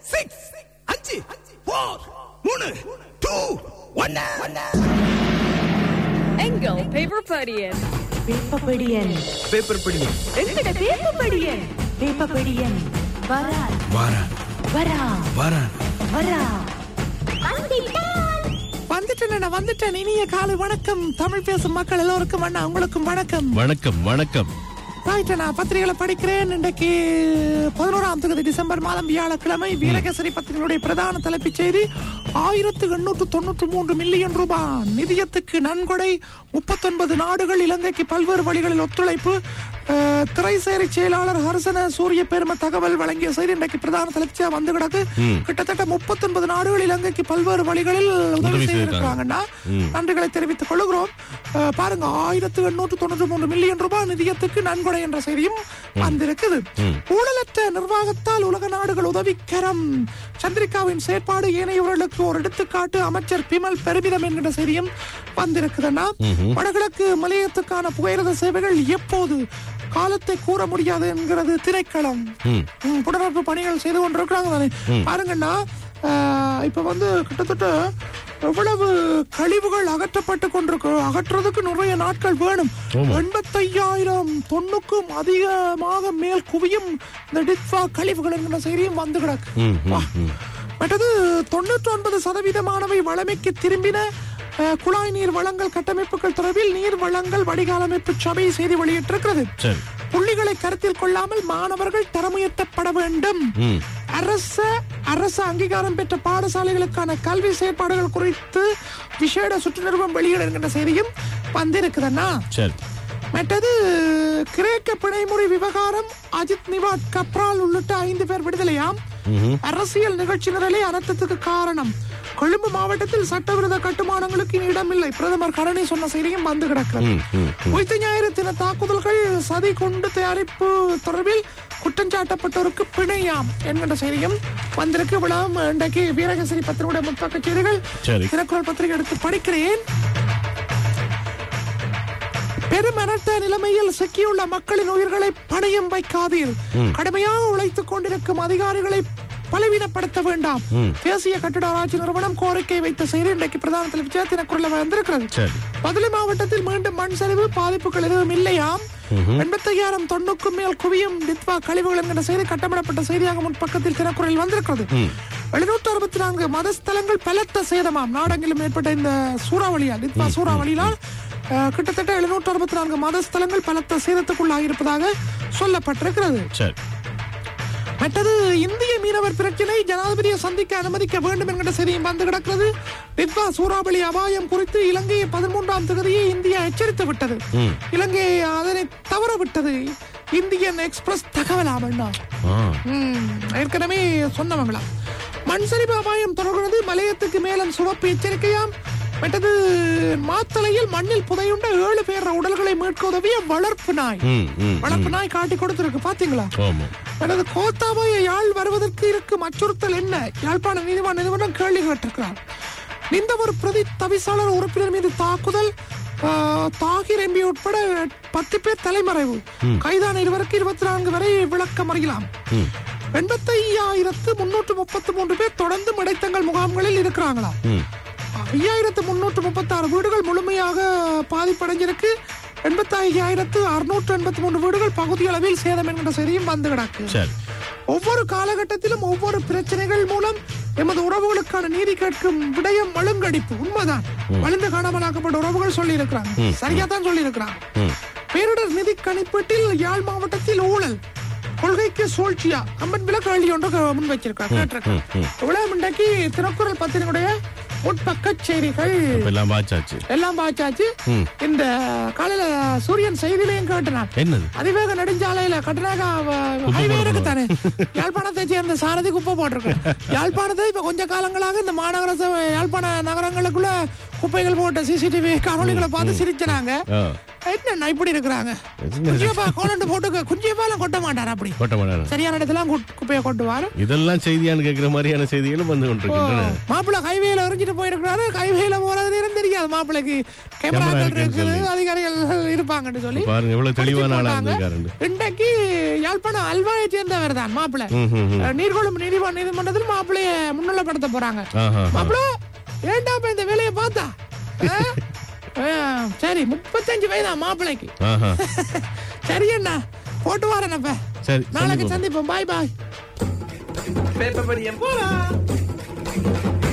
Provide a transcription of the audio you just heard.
Six அஞ்சு four மூணு two ஒன்னு எங்கள் பேப்பர் படியன் வேப்பப்படியன் பேப்பர் படி எங்கட வேப்பப்படியன் வேப்பப்படியன் வரா வாரா வரா வாரா வரா வந்துட்டேன் நான் வந்துட்டேன் இனிய காலை வணக்கம் தமிழ் பேசும் மக்கள் எல்லோருக்கும் அண்ணா உங்களுக்கும் வணக்கம் வணக்கம் வணக்கம் ரைட்டு நான் பத்திரிகைகளை படிக்கிறேன் இன்றைக்கு பதினோராம் தேதி டிசம்பர் மாதம் வியாழக்கிழமை வீரகேசரி பத்திரிகையுடைய பிரதான தலைப்புச் செய்தி ஆயிரத்து எண்ணூற்று தொண்ணூற்று மூன்று மில்லியன் ரூபாய் நிதியத்துக்கு நன்கொடை முப்பத்தொன்பது நாடுகள் இலங்கைக்கு பல்வேறு வழிகளில் ஒத்துழைப்பு அஹ், திரைசேரி செயலாளர் ஹர்சன சூரிய பெரும தகவல் வழங்கிய செய்தி இன்றைக்கு பிரதான தலைப்பிச்சா வந்து கிடக்கு கிட்டத்தட்ட முப்பத்தொன்பது நாடுகள் இலங்கைக்கு பல்வேறு வழிகளில் உதவி உதவி செய்திருக்கிறாங்கன்னா நன்றிகளை தெரிவித்துக் கொள்கிறோம் அஹ், பாருங்க ஆயிரத்து எண்ணூற்று தொண்ணூற்றி மூன்று மில்லியன் ரூபாய் நிதியத்துக்கு நன்கொடை என்ற செய்தியும் வந்திருக்குது ஊழலற்ற நிர்வாகத்தால் உலக நாடுகள் உதவிக்கரம் சந்திரிகாவின் செயற்பாடு ஏனையவர்களுக்கு ஒரு எடுத்துக்காட்டு அமைச்சர் பிமல் பெருமிதம் என்கிற செய்தியும் வந்திருக்குதுன்னா வடகிழக்கு மலையத்துக்கான புகையிரத சேவைகள் எப்போது காலத்தை கூற முடியாது என்கிறது திணைக்களம் ம், புனரமைப்பு பணிகள் செய்து கொண்டிருக்கிறாங்க தானே பாருங்கன்னா அஹ், இப்ப வந்து கிட்டத்தட்ட எவ்வளவு கழிவுகள் அகற்றப்பட்டு கொண்டிருக்கு அகற்றுறதுக்கு நிறைய நாட்கள் வேணும் எண்பத்தையாயிரம் தொண்ணுக்கும் அதிகமாக மேல் குவியும் இந்த டிட்வா கழிவுகள் என்கிற செய்தியும் வந்து கிடக்கு வா. மற்றது தொண்ணூற்றி ஒன்பது சதவீதமானவை வளமைக்கு திரும்பின அஹ், குழாய் நீர் வளங்கள் கட்டமைப்புகள் தொடர்பில் நீர் வளங்கள் வடிகாலமைப்பு சபை செய்தி வெளியிட்டிருக்கிறது சரி புள்ளிகளை கருத்தில் கொள்ளாமல் மாணவர்கள் தரமுயர்த்தப்பட வேண்டும் அரச அரசு அங்கீகாரம் பெற்ற பாடசாலைகளுக்கான கல்வி செயற்பாடுகள் குறித்து விசேட சுற்று நிறுவனம் வெளியிடுகின்ற செய்தியும் வந்திருக்குதுன்னா சரி மற்றது கிரேக்க பிணைமுறை விவகாரம் அஜித் நிவாட் கப்ரால் உள்ளிட்ட ஐந்து பேர் விடுதலையாம் அரசியல் நிகழ்ச்சி நிரலே அனர்த்தத்துக்கு காரணம் கொழும்பு மாவட்டத்தில் சட்டவிரோத கட்டுமானங்களுக்கு இனி இடமில்லை பிரதமர் கரணி சொன்ன செய்தியும் வந்து கிடக்கிறது உயிர்த்த ஞாயிறு தின தாக்குதல்கள் சதி குண்டு தயாரிப்பு தொடர்பில் குற்றஞ்சாட்டப்பட்டோருக்கு பிணையாம் என்கின்ற செய்தியும் வந்திருக்கு விழாம் இன்றைக்கு வீரகேசரி பத்திரிகையுடைய முற்பக்க செய்திகள் சரி. தினக்குரல் பத்திரிகை எடுத்து படிக்கிறேன் பெருமனட்ட நிலைமையில் சிக்கியுள்ள மக்களின் உயிர்களை பணயம் வைக்காதீர் கடுமையாக உழைத்துக் கொண்டிருக்கும் அதிகாரிகளை பலவீனப்படுத்த வேண்டாம் தேசிய கட்டிட ஆராய்ச்சி நிறுவனம் கோரிக்கை வைத்த செய்தி இன்றைக்கு பிரதான தலைவர் தினக்குரல் வந்திருக்கிறது சரி. மதுரை மாவட்டத்தில் மீண்டும் மண் சரிவு பாதிப்புகள் எதுவும் இல்லையாம் எண்பத்தையாயிரம் தொண்ணுக்கும் மேல் குவியும் டித்வா கழிவுகள் என்கிற செய்தி கட்டமிடப்பட்ட செய்தியாக முன்பக்கத்தில் தினக்குரல் வந்திருக்கிறது எழுநூற்று அறுபத்தி நான்கு மதஸ்தலங்கள் பலத்த சேதமாம் நாடெங்கிலும் ஏற்பட்ட இந்த சூறாவளியால் டித்வா சூறாவளியால் அஹ், கிட்டத்தட்ட எழுநூற்று அறுபத்தி நான்கு மதஸ்தலங்கள் பலத்த சேதத்துக்குள்ளாகியிருப்பதாக சொல்லப்பட்டிருக்கிறது சரி மற்றது இந்திய மீனவர் பிரச்சினை ஜனாதிபதியை சந்திக்க அனுமதிக்க வேண்டும் என்கிற செய்தியும் வந்து கிடக்கிறது டிட்வா சூறாவளி அபாயம் குறித்து இலங்கையை பதிமூன்றாம் தேதியை இந்தியா எச்சரித்து விட்டது இலங்கை அதனை தவற விட்டது இந்தியன் எக்ஸ்பிரஸ் தகவலாம் அண்ணா ஆ ம், ஏற்கனவே சொன்னவங்களா மண் சரிவு அபாயம் தொடர்கிறது மலையத்துக்கு மேலும் சிவப்பு எச்சரிக்கையாம் மற்றது மாத்தளையில் மண்ணில் புதையுண்ட ஏழு பேர் உடல்களை மீட்க உதவிய வளர்ப்பு நாய் ம் ம் வளர்ப்பு நாய் காட்டி கொடுத்திருக்கு பாத்தீங்களா ஆமா எனது கோத்தாபாய யாழ் வருவதற்கு இருக்கும் அச்சுறுத்தல் என்ன யாழ்ப்பாண நீதிமன்ற நிறுவனம் கேள்வி கேட்டிருக்கிறார் இந்த ஒரு பிரதி தவிசாளர் உறுப்பினர் மீது தாக்குதல் ஆஹ், தாகிர் எம்பி உட்பட பத்து பேர் தலைமறைவு கைதான இருவருக்கு இருபத்தி நான்கு வரை விளக்கம் அறியலாம் எண்பத்தி ஐயாயிரத்து முன்னூற்று முப்பத்தி மூன்று பேர் தொடர்ந்து இடைத்தங்கள் முகாம்களில் இருக்கிறாங்களாம் ஐயாயிரத்து முன்னூற்று முப்பத்தி ஆறு வீடுகள் முழுமையாக பாதிப்படைஞ்சிருக்கு எண்பத்தி ஐயாயிரத்து அறுநூற்று எண்பத்தி மூன்று வீடுகள் பகுதி அளவில் சேதம் என்கிற செய்தியும் வந்து கிடக்கு சரி ஒவ்வொரு காலகட்டத்திலும் ஒவ்வொரு பிரச்சனைகள் மூலம் எமது உறவுகளுக்கான நீதி கேட்கும் விடயம் மழுங்கடிப்பு உண்மைதான் வலிந்து காணாமலாக்கப்பட்ட உறவுகள் சொல்லி இருக்கிறாங்க சரியா தான் சொல்லி இருக்கிறாங்க பேரிடர் நிதி கணிப்பீட்டில் யாழ் மாவட்டத்தில் ஊழல் கொள்கைக்கு சூழ்ச்சியா கம்பன் வில கேள்வி ஒன்று முன் வச்சிருக்காங்க கேட்டிருக்காங்க இவ்வளவு இன்றைக்கு திருக்குறள் பத்திரிகையுடைய முற்பக்க செய்திகள் இப்ப எல்லாம் வாச்சாச்சு எல்லாம் பாய்ச்சாச்சு இந்த காலையில சூரியன் செய்தியிலையும் கேட்டனான் என்னது அதிவேக நெடுஞ்சாலையில கட்டுனாக ஹைவே இருக்கு தானே யாழ்ப்பாணத்தை சேர்ந்த சாரதி குப்பை போட்டிருக்கு யாழ்ப்பாணத்தை இப்ப கொஞ்ச காலங்களாக இந்த மாநகர சபை யாழ்ப்பாண நகரங்களுக்குள்ள குப்பைகள் போட்ட சிசிடிவி காணொலிகளை பார்த்து சிரிச்சனாங்க ஆ. என்ன இப்படி இருக்கிறாங்க என்ன? குஞ்சியப்பா கோலண்டு போட்டு குஞ்சியப்பா எல்லாம் கொட்ட மாட்டார் அப்படி கொட்ட மாட்டாரு சரியான இடத்துல குட்- குப்பையை கொட்டுவாரு இதெல்லாம் செய்தியான்னு கேட்கிற மாதிரியான செய்திகளும் வந்து கொண்டிருக்கின்றன மாப்பிள்ள ஹைவேல எறிஞ்சிட்டு போயிருக்கிறாரு ஹைவேல போறது நேரம் தெரியாது மாப்பிள்ளைக்கு கேமராக்கள் இருக்குன்னு இருக்குது சொல்லி. அதிகாரிகள் இருப்பாங்கன்னு சொல்லி பாருங்க எவ்வளவு தெளிவான ஆளா போட்டாங்க. இருந்திருக்காரு இன்றைக்கு யாழ்ப்பாணம் அல்வாயை சேர்ந்தவர் தான் மாப்பிள்ளை ம், ம், ம். அஹ், நீர்கொழும்பு நீதிமன்ற நீதிமன்றத்தில் மாப்பிள்ளைய முன்னிலைப்படுத்த போறாங்க ஆஹா, ஆஹா. மாப்பிள்ள ஏன்டா இப்ப இந்த வேலையை பார்த்தா அஹ்? அஹ், சரி முப்பத்தஞ்சு வயதா மாப்பிள்ளைக்கு ஆஹா. சரி அண்ணா போட்டு வரேன் அப்ப சரி நாளைக்கு சந்திப்போம். சந்திப்போம் பாய் பாய் பேப்பர் படியன் போலாம்